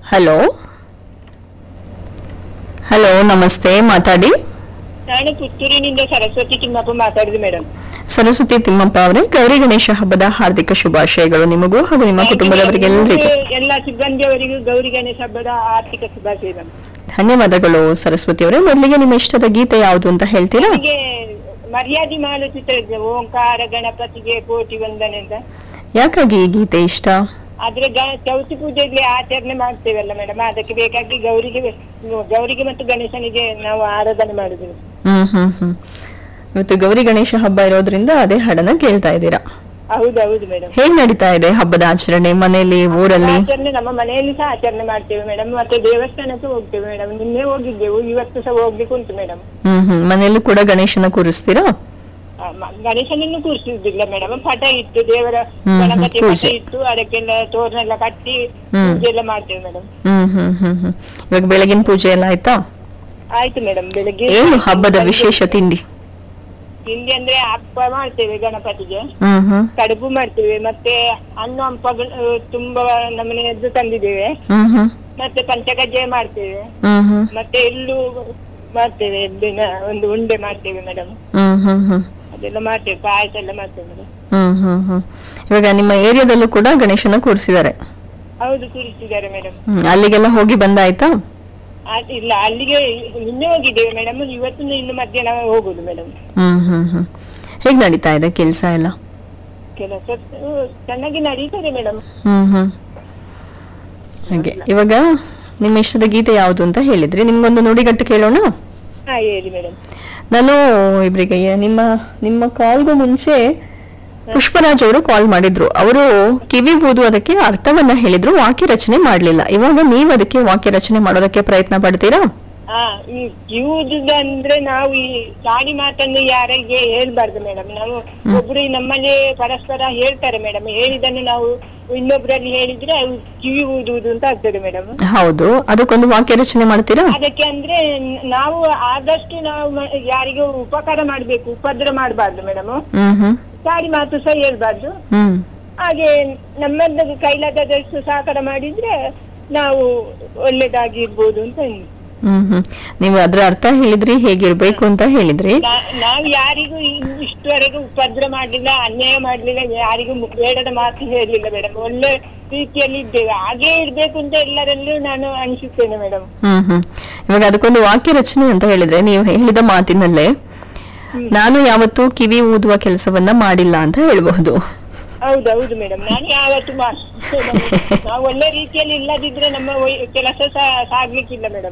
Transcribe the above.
Hello hello ನಮಸ್ತೆ ಮಾತಾಡಿ ನಾನು ಪುತ್ತೂರಿನಿಂದ ಸರಸ್ವತಿ ತಿಮ್ಮಪ್ಪ ಮಾತಾಡಿದೆ ಮೇಡಮ್ ಸರಸ್ವತಿ ತಿಮ್ಮಪ್ಪ ಅವರೇ ಗೌರಿ ಗಣೇಶ ಹಬ್ಬದ ಹಾರ್ದಿಕ ಶುಭಾಶಯಗಳು ನಿಮಗೂ ಹಾಗೂ ನಿಮ್ಮ ಕುಟುಂಬದವರಿಗೆಲ್ಲರಿಗೂ ಎಲ್ಲ ಸಿಬ್ಬಂದಿಯವರಿಗೂ ಗೌರಿ ಗಣೇಶ ಹಬ್ಬದ ಆರ್ಥಿಕ ಶುಭಾಶಯ ಧನ್ಯವಾದಗಳು ಸರಸ್ವತಿ ಅವರೇ ಮೊದಲಿಗೆ ನಿಮ್ಮ ಇಷ್ಟದ ಗೀತೆ ಯಾವುದು ಅಂತ ಹೇಳ್ತೀರಾ ನನಗೆ ಮರ್ಯಾದೆ ಮಾಡು ಚಿತ್ರ ಇದೆ ಓಂಕಾರ ಗಣಪತಿಗೆ ಕೋಟಿ ವಂದನೆ ಅಂತ ಯಾಕಾಗಿ ಈ ಗೀತೆ ಇಷ್ಟ ಆದ್ರೆ ಗ- ಚೌತಿ ಪೂಜೆಯಲ್ಲಿ ಆಚರಣೆ ಮಾಡ್ತೇವಲ್ಲ ಮೇಡಮ್ ಅದಕ್ಕೆ ಬೇಕಾಗಿ ಗೌರಿಗೆ ಗೌರಿಗೆ ಮತ್ತು ಗಣೇಶನಿಗೆ ನಾವು ಆರಾಧನೆ ಮಾಡುದು ಹ್ಮ್ ಹ್ಮ್ ಹ್ಮ್ ಇವತ್ತು ಗೌರಿ ಗಣೇಶ ಹಬ್ಬ ಇರೋದ್ರಿಂದ ಅದೇ ಹಾಡನ್ನ ಕೇಳ್ತಾ ಇದ್ದೀರಾ ಹೌದೌದು ಮೇಡಮ್ ಹೇಗ್ ನಡೀತಾ ಇದೆ ಹಬ್ಬದ ಆಚರಣೆ ಮನೆಯಲ್ಲಿ ಊರಲ್ಲಿ ಆಚರಣೆ ನಮ್ಮ ಮನೆಯಲ್ಲಿ ಸಹ ಆಚರಣೆ ಮಾಡ್ತೇವೆ ಮೇಡಮ್ ಮತ್ತೆ ದೇವಸ್ಥಾನಕ್ಕೂ ಹೋಗ್ತೇವೆ ಮೇಡಮ್ ನಿನ್ನೆ ಹೋಗಿದ್ದೆವು ಇವತ್ತು ಸಹ ಹೋಗ್ಲಿಕ್ಕೆ ಉಂಟು ಮೇಡಮ್ ಹ್ಮ್ ಹ್ಮ್ ಮನೆಯಲ್ಲೂ ಕೂಡ ಗಣೇಶನ ಕೂರಿಸ್ತೀರಾ ಆ, ಮ- ಗಣೇಶನನ್ನು ಕೂರಿಸುವುದಿಲ್ಲ ಮೇಡಮ್ ಪಟ ಇಟ್ಟು ದೇವರ ಹ್ಮ್, ಗಣಪತಿ ಹ್ಮ್, ಪಟ ಪೂಜೆ. ಇಟ್ಟು ಅದಕ್ಕೆಲ್ಲ ತೋರಣ ಎಲ್ಲ ಕಟ್ಟಿ ಹ್ಮ್. ಪೂಜೆ ಎಲ್ಲ ಮಾಡ್ತೇವೆ ಮೇಡಮ್ ಹ್ಮ್ ಹ್ಮ್ ಹ್ಮ್ ಹ್ಮ್ ಇವಾಗ ಬೆಳಗಿನ ಪೂಜೆ ಎಲ್ಲ ಆಯ್ತಾ ಆಯ್ತು ಮೇಡಮ್ ಬೆಳಿಗ್ಗೆ ಏನು ಹಬ್ಬದ ವಿಶೇಷ ತಿಂಡಿ ತಿಂಡಿ ಅಂದ್ರೆ ಹಬ್ಬ ಮಾಡ್ತೇವೆ ಗಣಪತಿಗೆ ಹ್ಮ್ ಹ್ಮ್ ಕಡುಬು ಮಾಡ್ತೇವೆ ಮತ್ತೆ ಹಣ್ಣು ಹಂಪಗಳು ಆ, ತುಂಬಾ ನಮ್ಮನೆಯದ್ದು ತಂದಿದ್ದೇವೆ ಹ್ಮ್ ಹ್ಮ್ ಮತ್ತೆ ಪಂಚಕಜ್ಜಾಯ ಮಾಡ್ತೇವೆ ಹ್ಮ್ ಹ್ಮ್ ಮತ್ತೆ ಎಳ್ಳು ಮಾಡ್ತೇವೆ ಎಳ್ಳಿನ ಒಂದು ಉಂಡೆ ಮಾಡ್ತೇವೆ ಮೇಡಮ್ ಹ್ಮ್ ಹ್ಮ್ ಹ್ಮ್ ಅದೆಲ್ಲ ಮಾಡ್ತೇವೆ ಪಾಯಸ ಎಲ್ಲ ಮಾಡ್ತೇವೆ ಮೇಡಮ್ ಹ್ಮ್ ಹ್ಮ್ ಹ್ಮ್ ಇವಾಗ ನಿಮ್ಮ ಏರಿಯಾದಲ್ಲೂ ಕೂಡ ಗಣೇಶನ ಕೂರಿಸಿದ್ದಾರೆ ಹೌದು ಕೂರಿಸಿದ್ದಾರೆ ಮೇಡಮ್ ಹ್ಮ್ ಅಲ್ಲಿಗೆಲ್ಲ ಹೋಗಿ ಬಂದಾಯ್ತಾ ಇಲ್ಲ ಅಲ್ಲಿಗೆ ನಿನ್ನೆ ಹೋಗಿದ್ದೇವೆ ಮೇಡಮ್ ಇವತ್ತು ಇನ್ನು ಮಧ್ಯಾಹ್ನ ಹೋಗುದು ಮೇಡಮ್ ಹ್ಮ್ ಹ್ಮ್ ಹ್ಮ್ ಹೇಗ್ ನಡೀತಾ ಇದೆ ಕೆಲ್ಸ ಎಲ್ಲ ಕೆಲಸ ಆ, ಚೆನ್ನಾಗಿ ನಡೀತದೆ ಮೇಡಮ್ ಹ್ಮ್ ಹ್ಮ್ ಹಾಗೆ ಇವಾಗ ನಿಮ್ಮ ಇಷ್ಟದ ಗೀತೆ ಯಾವುದು ಅಂತ ಹೇಳಿದ್ರಿ ನಿಮ್ಗೊಂದು ನುಡಿಗಟ್ಟು ಕೇಳೋಣ ಹಾ ಹೇಳಿ ಮೇಡಮ್ ನಾನು ಇಬ್ರಿಗೆ ನಿಮ್ಮ ನಿಮ್ಮ ಕಾಲ್ಗೂ ಮುಂಚೆ ಪುಷ್ಪರಾಜ್ ಅವರು ಕಾಲ್ ಮಾಡಿದ್ರು ಅವರು ಕಿವಿ ಊದು ಅದಕ್ಕೆ ಅರ್ಥವನ್ನ ಹೇಳಿದ್ರು ವಾಕ್ಯ ರಚನೆ ಮಾಡ್ಲಿಲ್ಲ ಇವಾಗ ನೀವು ಅದಕ್ಕೆ ವಾಕ್ಯ ರಚನೆ ಮಾಡೋದಕ್ಕೆ ಪ್ರಯತ್ನ ಪಡ್ತೀರಾ ಹಾ ಈ ಇವುದಂದ್ರೆ ನಾವು ಈ ಗಾಡಿ ಮಾತನ್ನು ಯಾರಿಗೆ ಹೇಳ್ಬಾರ್ದು ಮೇಡಮ್ ನಾವು ಒಬ್ರು ಈ ನಮ್ಮಲ್ಲಿ ಪರಸ್ಪರ ಹೇಳ್ತಾರೆ ಮೇಡಮ್ ಹೇಳಿದನ್ನು ನಾವು ಇನ್ನೊಬ್ರಲ್ಲಿ ಹೇಳಿದ್ರೆ ಅವು ಕಿವಿ ಊದುವುದು ಅಂತ ಆಗ್ತದೆ ಮೇಡಮ್ ಹೌದು ಅದಕ್ಕೊಂದು ವಾಕ್ಯ ರಚನೆ ಮಾಡ್ತೀರಾ ಅದಕ್ಕೆ ಅಂದ್ರೆ ನ- ನಾವು ಆದಷ್ಟು ನಾವು ಮ- ಯಾರಿಗೂ ಉಪಕಾರ ಮಾಡ್ಬೇಕು ಉಪದ್ರ ಮಾಡಬಾರ್ದು ಮೇಡಮ್ ಹ್ಮ್ ಹ್ಮ್ ಗಾಡಿ ಮಾತು ಸಹ ಹೇಳ್ಬಾರ್ದು ಹ್ಮ್ ಹಾಗೆ ನಮ್ಮದು ಕೈಲಾದಷ್ಟು ಸಹಕಾರ ಮಾಡಿದ್ರೆ ನಾವು ಒಳ್ಳೇದಾಗಿರ್ಬೋದು ಅಂತ ಅನ್ಸುತ್ತೆ. ಹ್ಮ್ ಹ್ಮ್ ನೀವು ಅದ್ರ ಅರ್ಥ ಹೇಳಿದ್ರಿ ಹೇಗಿರ್ಬೇಕು ಅಂತ ಹೇಳಿದ್ರಿ ನಾ- ನಾವು ಯಾರಿಗೂ ಇ- ಇಷ್ಟುವರೆಗೂ ಉಪದ್ರ ಮಾಡ್ಲಿಲ್ಲ ಅನ್ಯಾಯ ಮಾಡ್ಲಿಲ್ಲ ಯಾರಿಗೂ ಮು- ಬೇಡದ ಮಾತು ಹೇಳಲಿಲ್ಲ ಮೇಡಮ್ ಒಳ್ಳೆ ರೀತಿಯಲ್ಲಿ ಇದ್ದೇವೆ ಹಾಗೆ ಇರ್ಬೇಕು ಅಂತ ಎಲ್ಲರಲ್ಲೂ ನಾನು ಅನಿಸುತ್ತೇನೆ ಮೇಡಮ್ ಹ್ಮ್ ಹ್ಮ್ ಇವಾಗ ಅದಕ್ಕೊಂದು ವಾಕ್ಯ ರಚನೆ ಅಂತ ಹೇಳಿದ್ರೆ ನೀವು ಹೇಳಿದ ಮಾತಿನಲ್ಲೇ ನಾನು ಯಾವತ್ತೂ ಕಿವಿ ಊದುವ ಕೆಲಸವನ್ನ ಮಾಡಿಲ್ಲ ಅಂತ ಹೇಳ್ಬಹುದು ಹೌದೌದು ಮೇಡಮ್ ನಾನು ಯಾವತ್ತು ಮಾ- ನಾವು ಒಳ್ಳೆ ರೀತಿಯಲ್ಲಿ ಇಲ್ಲದಿದ್ರೆ ನಮ್ಮ ಒಯ್- ಕೆಲಸ ಸಹ ಸಾಗ್ಲಿಕ್ಕಿಲ್ಲ ಮೇಡಮ್